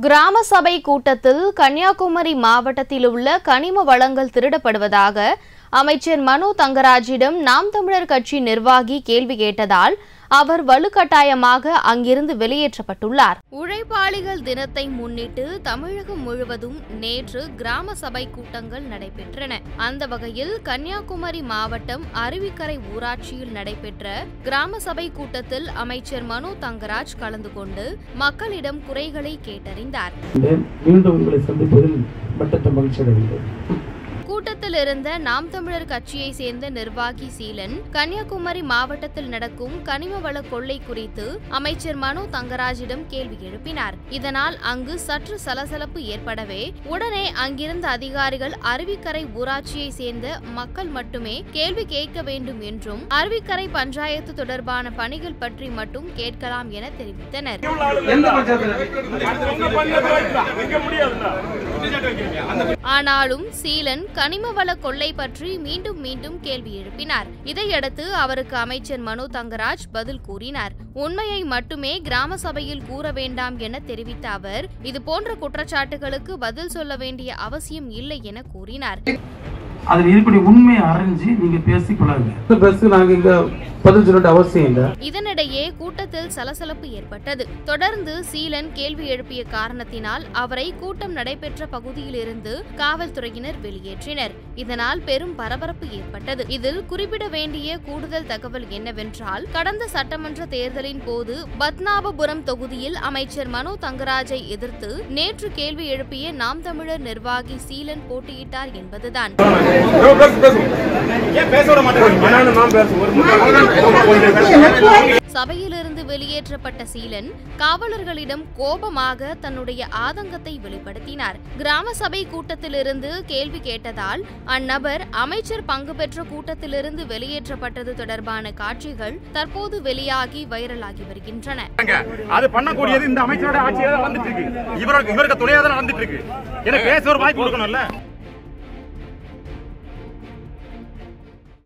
கிராம சபை கூட்டத்தில் கன்னியாகுமரி மாவட்டத்தில் உள்ள கனிம வளங்கள் திருடப்படுவதாக அமைச்சர் மனோ தங்கராஜிடம் நாம் தமிழர் கட்சி நிர்வாகி கேள்வி கேட்டதால் அவர் வலுக்கட்டாயமாக அங்கிருந்து வெளியேற்றப்பட்டுள்ளார் உழைப்பாளிகள் தினத்தை முன்னிட்டு தமிழகம் முழுவதும் நேற்று கிராம சபை கூட்டங்கள் நடைபெற்றன அந்த வகையில் கன்னியாகுமரி மாவட்டம் அருவிக்கரை ஊராட்சியில் நடைபெற்ற கிராம சபை கூட்டத்தில் அமைச்சர் மனோ தங்கராஜ் கலந்து கொண்டு மக்களிடம் குறைகளை கேட்டறிந்தார் மீண்டும் உங்களை சந்திப்பதில் மட்டற்ற மகிழ்ச்சி அடைகின்றேன் கூட்டத்தில் இருந்த நாம் தமிழர் கட்சியை சேர்ந்த நிர்வாகி சீலன் கன்னியாகுமரி மாவட்டத்தில் நடக்கும் கனிம வள கொள்ளை குறித்து அமைச்சர் மனோ தங்கராஜிடம் கேள்வி எழுப்பினார் இதனால் அங்கு சற்று சலசலப்பு ஏற்படவே உடனே அங்கிருந்த அதிகாரிகள் அருவிக்கரை ஊராட்சியை சேர்ந்த மக்கள் மட்டுமே கேள்வி கேட்க வேண்டும் என்றும் அருவிக்கரை பஞ்சாயத்து தொடர்பான பணிகள் பற்றி மட்டும் கேட்கலாம் என தெரிவித்தனர் எந்த பஞ்சாயத்துல ஆனாலும் சீலன் கனிம வள கொள்ளை பற்றி மீண்டும் மீண்டும் கேள்வி எழுப்பினார் இதையடுத்து அவருக்கு அமைச்சர் மனோ தங்கராஜ் பதில் கூறினார் உண்மையை மட்டுமே கிராம சபையில் கூற வேண்டாம் என தெரிவித்த அவர் இது போன்ற குற்றச்சாட்டுகளுக்கு பதில் சொல்ல வேண்டிய அவசியம் இல்லை என கூறினார் அதில் இருக்கக்கூடிய உண்மையை அறிஞ்சு நீங்க பேசி பழகுங்க பேச நாங்க இங்க பதில் சொல்ல வேண்டிய அவசியம் இல்லை இதனிடையே கூட்டத்தில் சலசலப்பு ஏற்பட்டது தொடர்ந்து சீலன் கேள்வி எழுப்பிய காரணத்தினால் அவரை கூட்டம் நடைபெற்ற பகுதியிலிருந்து காவல்துறையினர் வெளியேற்றினர் இதனால் பெரும் பரபரப்பு ஏற்பட்டது இதில் குறிப்பிட வேண்டிய கூடுதல் தகவல் என்னவென்றால் கடந்த சட்டமன்ற தேர்தலின் போது பத்நாபபுரம் தொகுதியில் அமைச்சர் மனோ தங்கராஜை எதிர்த்து நேற்று கேள்வி எழுப்பிய நாம் தமிழர் நிர்வாகி சீலன் போட்டியிட்டார் என்பதுதான் சபையிலிருந்து வெளியேற்றப்பட்ட சீலன் காவலர்களிடம் கோபமாக தன்னுடைய ஆதங்கத்தை வெளிப்படுத்தினார் கிராம சபை கூட்டத்திலிருந்து கேள்வி கேட்டதால் அந்நபர் அமைச்சர் பங்கு பெற்ற கூட்டத்திலிருந்து வெளியேற்றப்பட்டது தொடர்பான காட்சிகள் தற்போது வெளியாகி வைரலாகி வருகின்றன அது பண்ணக்கூடியது இந்த அமைச்சரோட ஆட்சியில வந்துட்டு இருக்கு இவருக்கு இவருக்கு துணையா தான் நடந்துட்டு இருக்கு எனக்கு பேச ஒரு வாய்ப்பு கொடுக்கணும்ல